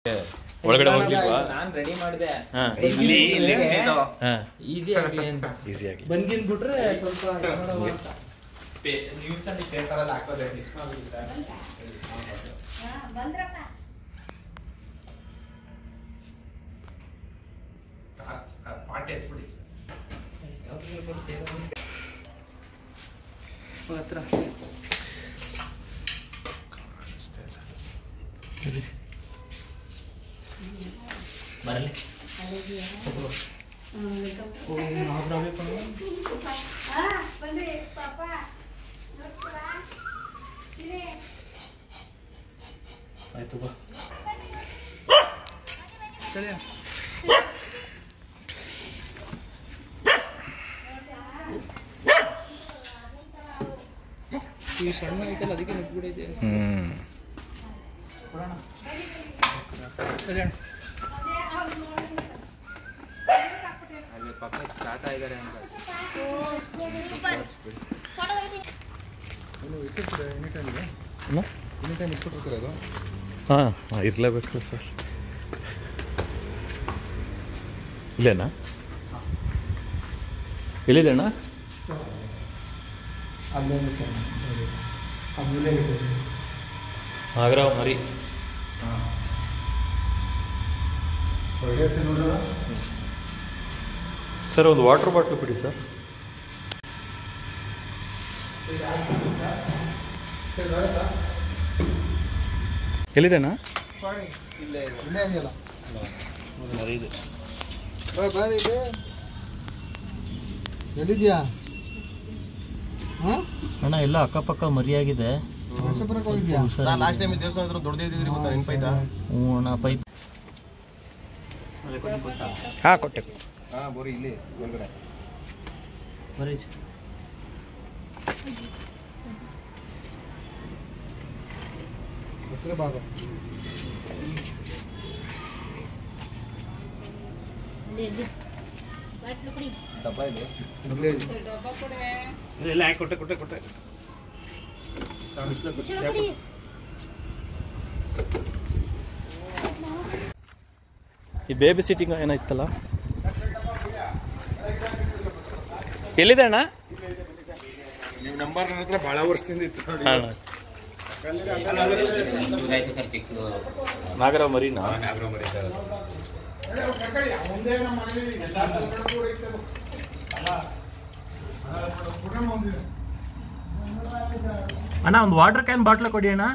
ಒಳಗಡೆ ಹೋಗ್ಲಿಲ್ವಾ ನಾನ್ ರೆಡಿ ಮಾಡಿದೆ ಹಾ ಇಲ್ಲಿ ಹಾ ಈಸಿ ಆಗ್ಲಿ ಅಂತ ಈಸಿ ಆಗಿ ಬಂದ್ಗಿನ್ ಬಿಟ್ರೆ ಸ್ವಲ್ಪ ಇದ್ ಮಾಡೋಣ ಅಂತ. ನ್ಯೂಸ್ ಅಲ್ಲಿ ಪೇಪರ್ ಅಲ್ಲಿ ಹಾಕೋದೆ ಬಂದ್ರಪ್ಪ ಪಾಟಿ ಎತ್ಬಿಡಿ ಹತ್ರ ಬರಲಿ ಹಾ ಬಂದ್ರಿ ಪಾಪ ನೋಡ್ತೀರಾ ಇಲ್ಲಿ ಆಯ್ತು ಬಾ ಈ ಸಣ್ಣ ಐತಲ್ಲ ಅದಕ್ಕೆ ನುಗ್ಬಿಡೈತೆ ಹ್ಮ್ ಅಲ್ಲಿ ಪಕ್ಕ ಚಾಟ ಇದಾರೆ ಅಂತ ಹಾಂ ಹಾಂ ಇರಲೇಬೇಕು ಸರ್ ಇಲ್ಲೇನಾ ಎಲ್ಲಿದೆ ಅಣ್ಣ ನಾಗರಾವ್ ಮರಿ ಸರ್ ಒಂದು ವಾಟರ್ ಬಾಟ್ಲು ಬಿಡಿ ಸರ್ ಎಲ್ಲಿದೆನಾ ಎಲ್ಲಿದ್ಯಾ ಅಣ್ಣ ಎಲ್ಲ ಅಕ್ಕಪಕ್ಕ ಮರಿಯಾಗಿದೆ ಹೋಗಿದ್ಯಾ ಲಾಸ್ಟ್ ಟೈಮ್ ದೇವಸ್ಥಾನ ಹತ್ರ ದೊಡ್ಡದೇ ಇದ್ದಿದ್ರಿ ಗೊತ್ತಾ ನೆನಪಾಯ್ತಾ ಹ್ಞೂ ಅಣ್ಣ ಪೈಪ್ ಹಾಂ ಕೊಟ್ಟೆ ಹಾ ಬೋರಿ ಇಲ್ಲಿ ಮೇಲ್ಗಡೆ ಬರೀ ಡಬ್ಬ ಇದೆ ಇಲ್ಲ ಕೊಟ್ಟೆ ಕೊಟ್ಟೆ ಕೊಟ್ಟೆ ಈ ಬೇಬಿ ಸಿಟ್ಟಿಂಗ್ ಏನಾಯ್ತಲ್ಲ ಎಲ್ಲಿದೆ ಅಣ್ಣ ನೀವು ನಂಬರ್ ನನ್ನ ಹತ್ರ ಬಹಳ ವರ್ಷದಿಂದ ಇತ್ತು ನೋಡಿ ಅಣ್ಣ ಇದಾಯ್ತು ಸರ್ ಚಿಕ್ಕದು ನಾಗರಾವ್ ಮರಿನಾ ನಾಗರಾಮರಿ ಸರ್ ಅಣ್ಣ ಒಂದು ವಾಟರ್ ಕ್ಯಾನ್ ಬಾಟ್ಲ ಕೊಡಿ ಅಣ್ಣ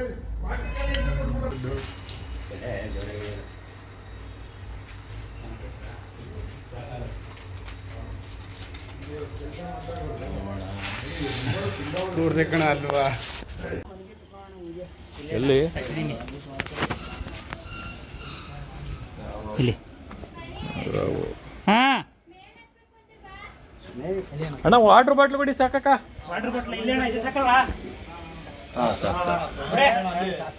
ನೋಡ್ದೆ ಕಣ ಅಲ್ವಾ ಎಲ್ಲಿ ಇಲ್ಲಿ ಹಾ ಅಣ್ಣ ವಾಟರ್ ಬಾಟ್ಲು ಬಿಡಿ ಸಾಕಕ್ಕ ವಾಟರ್ ಬಾಟ್ಲ್ ಇಲ್ಲಿ ಅಣ್ಣ ಇದು ಸಾಕಲ್ವಾ ಹಾಂ ಸಾಕು ಸಾಕು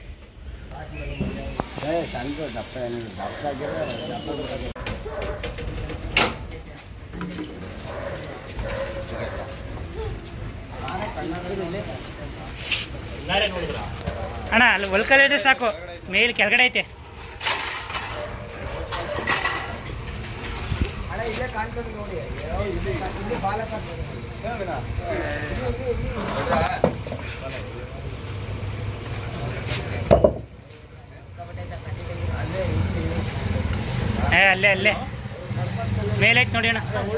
ಅಣ್ಣ ಅಲ್ಲಿ ಒಲ್ಕಲ್ ಇದೆ ಸಾಕು ಮೇಲೆ ಕೆಳಗಡೆ ಐತೆ ಏ ಅಲ್ಲೇ ಅಲ್ಲೇ ಮೇಲೆ ಐತೆ ನೋಡಿ ಅಣ್ಣ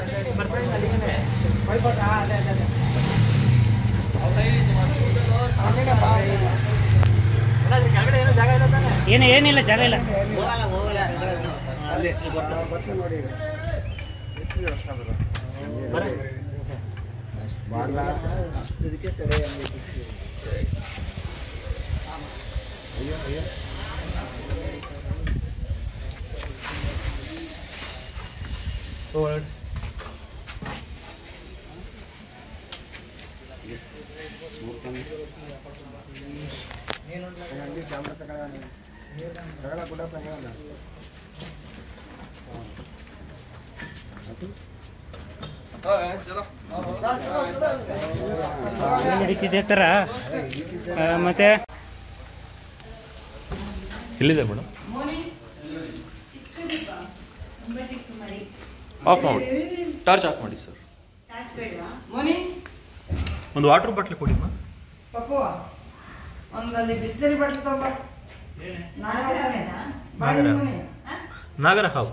ಏನು ಏನಿಲ್ಲ ಜಾಗ ಇಲ್ಲ ಏನ್ ನಡೀತಿದೆ ಥರ ಆ, ಮತ್ತೆ ಎಲ್ಲಿದೆ ಮೇಡಮ್ ಮೋನಿ ಚಿಕ್ಕದಿಪ್ಪ ತುಂಬ ಚಿಕ್ಕ ಮರಿ ಆಫ್ ಮಾಡಿ ಟಾರ್ಚ್ ಆಫ್ ಮಾಡಿ ಸರ್ ಟಾರ್ಚ್ ಬೇಡವಾ ಮೋನಿ ಒಂದು ವಾಟರ್ ಬಾಟ್ಲಿ ಕೊಡಿ ಮಾ ಪಪ್ಪು ಒಂದಲ್ಲಿ ಬಿಸ್ಲರಿ ಬಾಟ್ಲಿ ತಗೊಂಬ ನಾಳೆ ನಾಗರವೇನಾ? ನಾಗರ. ನಾಗರ ಹಾವು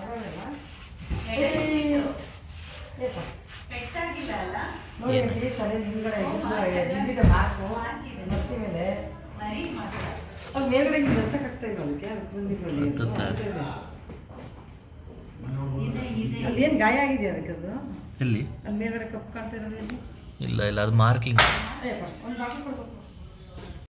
ಪೆಟ್ಟಾಗಿಲ್ಲ ಅಲ್ಲ ನೋಡಿ ಇಲ್ಲಿ ತಲೆ ಹಿಂದ್ಗಡೆ ಹಿಂದಿದೆ ಮಾರ್ಕು ನೆತ್ತಿ ಮೇಲೆ ಮರಿ ಮಾತ್ರ ಅದು ಮೇಲ್ಗಡೆ ಹಿಂಗೆ ಎತ್ತಕ್ಕಾಗ್ತಾ ಇಲ್ಲ ಅದಕ್ಕೆ ಅದು ಬಂದಿಲ್ಲ ಹತ್ತುತ್ತಾ? ಇದೆ ಇದೆ ಅಲ್ಲಿ ಏನು ಗಾಯ ಆಗಿದೆ ಅದಕ್ಕೆ ಅದು ಎಲ್ಲಿ ಅಲ್ಲಿ ಮೇಲ್ಗಡೆ ಕಪ್ಪು ಕಾಣ್ತಾ ಇರೋದು ಎಲ್ಲಿ? ಇಲ್ಲ ಇಲ್ಲ ಅದು ಮಾರ್ಕಿಂಗ್ ಅಯ್ಯಪ್ಪ ಒಂದು ಬಾಟ್ಲಿ ಕೊಡ್ಬೇಕು